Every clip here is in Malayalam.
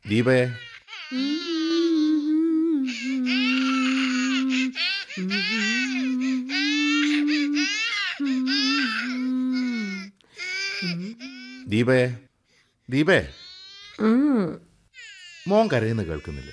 ദീപേ ദീപേ ദീപേ മോൻ കരയുന്ന കേൾക്കുന്നില്ലേ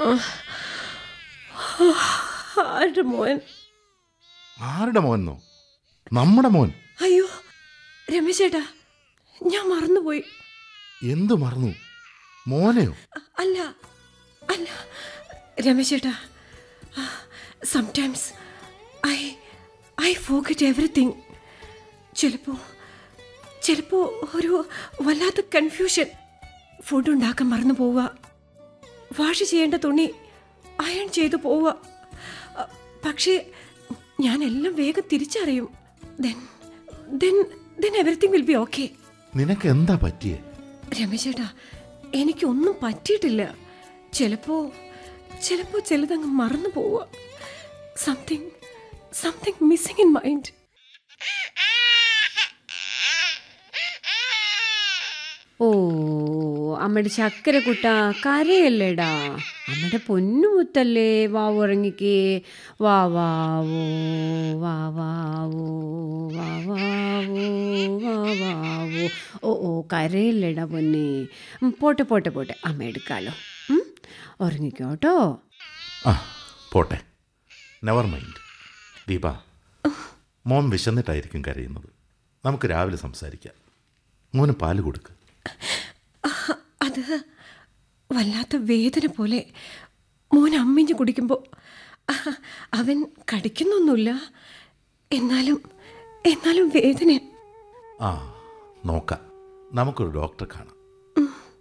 ആരുടെ മോൻ ആരുടെ മോനെന്നോ നമ്മുടെ മോൻ അയ്യോ രമേശേട്ടാ ഞാൻ മറന്നുപോയി എന്തു മറന്നു മോനെയോ അ- അല്ല അല്ല രമേശേട്ടാ sometimes I I forgot everything ചിലപ്പോൾ ചിലപ്പോൾ ഒരു വല്ലാത്ത കൺഫ്യൂഷൻ ഫുഡ് ഉണ്ടാക്കാൻ മറന്നു പോവുക വാഷ് ചെയ്യേണ്ട തുണി അയൺ ചെയ്തു പോവുക അ, പക്ഷേ ഞാൻ എല്ലാം വേഗം തിരിച്ചറിയും then then then everything will be okay നിനക്ക് എന്താ പറ്റിയേ രമേശേട്ടാ എനിക്കൊന്നും പറ്റിയിട്ടില്ല ചിലപ്പോ ചിലപ്പോ ചിലതങ്ങ് മറന്നു പോവുക something something missing in mind ഓ അമ്മയുടെ ചക്കര കുട്ട കരയല്ലേടാ അമ്മയുടെ പൊന്നുമുത്തല്ലേ വാ ഉറങ്ങിക്കേ വാ വാവോ വാ വാവോ വാ വാവോ വാ വാവോ ഓ ഓ കരയല്ലേടാ പൊന്നെ ഉം, പോട്ടെ പോട്ടെ പോട്ടെ അമ്മ എടുക്കാലോ ഉം, ഉറങ്ങിക്കോ കേട്ടോ ആ പോട്ടെ നെവർ മൈൻഡ് ദീപ മോൻ വിശന്നിട്ടായിരിക്കും കരയുന്നത് നമുക്ക് രാവിലെ സംസാരിക്കാം മോന് പാല് കൊടുക്ക് അത് വല്ലാത്ത വേദന പോലെ മോൻ അമ്മിഞ്ഞ് കുടിക്കുമ്പോൾ അവൻ കടിക്കുന്നൊന്നുമില്ല എന്നാലും എന്നാലും വേദന ആ നോക്കാം നമുക്കൊരു ഡോക്ടറെ കാണാം